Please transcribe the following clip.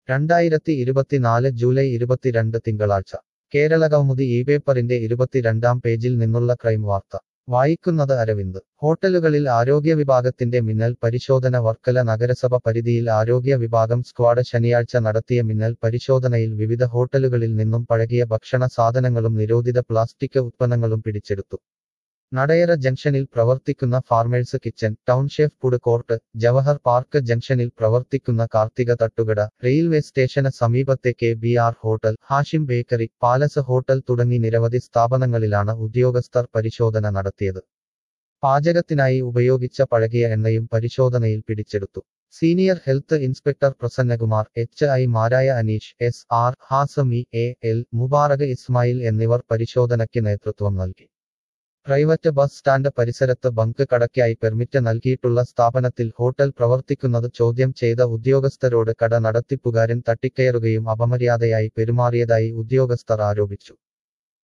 രണ്ടായിരത്തി ഇരുപത്തിനാല് ജൂലൈ ഇരുപത്തിരണ്ട് തിങ്കളാഴ്ച കേരള കൗമുദി ഈ പേപ്പറിന്റെ ഇരുപത്തിരണ്ടാം പേജിൽ നിന്നുള്ള ക്രൈം വാർത്ത വായിക്കുന്നത് അരവിന്ദ് ഹോട്ടലുകളിൽ ആരോഗ്യ വിഭാഗത്തിന്റെ മിന്നൽ പരിശോധന വർക്കല നഗരസഭ പരിധിയിൽ ആരോഗ്യ വിഭാഗം സ്ക്വാഡ് ശനിയാഴ്ച നടത്തിയ മിന്നൽ പരിശോധനയിൽ വിവിധ ഹോട്ടലുകളിൽ നിന്നും പഴകിയ ഭക്ഷണ സാധനങ്ങളും നിരോധിത പ്ലാസ്റ്റിക് ഉത്പന്നങ്ങളും പിടിച്ചെടുത്തു നടയറ ജംഗ്ഷനിൽ പ്രവർത്തിക്കുന്ന farmers kitchen town chef food court Jawahar park ജംഗ്ഷനിൽ പ്രവർത്തിക്കുന്ന കാർത്തിക തട്ടുകട റെയിൽവേ സ്റ്റേഷന് സമീപത്തെ K B R hotel Hashim bakery palace hotel തുടങ്ങി നിരവധി സ്ഥാപനങ്ങളിലാണ് ഉദ്യോഗസ്ഥർ പരിശോധന നടത്തിയത് പാചകത്തിനായി ഉപയോഗിച്ച പഴകിയ എണ്ണയും പരിശോധനയിൽ പിടിച്ചെടുത്തു senior health inspector Prasannakumar H I മാരായ Aneesh S R Hasami A L Mubarak Ismail എന്നിവർ പരിശോധനയ്ക്ക് നേതൃത്വം നൽകി പ്രൈവറ്റ് ബസ് സ്റ്റാൻഡ് പരിസരത്ത് ബങ്ക് കടയ്ക്കായി പെർമിറ്റ് നൽകിയിട്ടുള്ള സ്ഥാപനത്തിൽ ഹോട്ടൽ പ്രവർത്തിക്കുന്നത് ചോദ്യം ചെയ്ത ഉദ്യോഗസ്ഥരോട് കട നടത്തിപ്പുകാരൻ തട്ടിക്കയറുകയും അപമര്യാദയായി പെരുമാറിയതായി ഉദ്യോഗസ്ഥർ ആരോപിച്ചു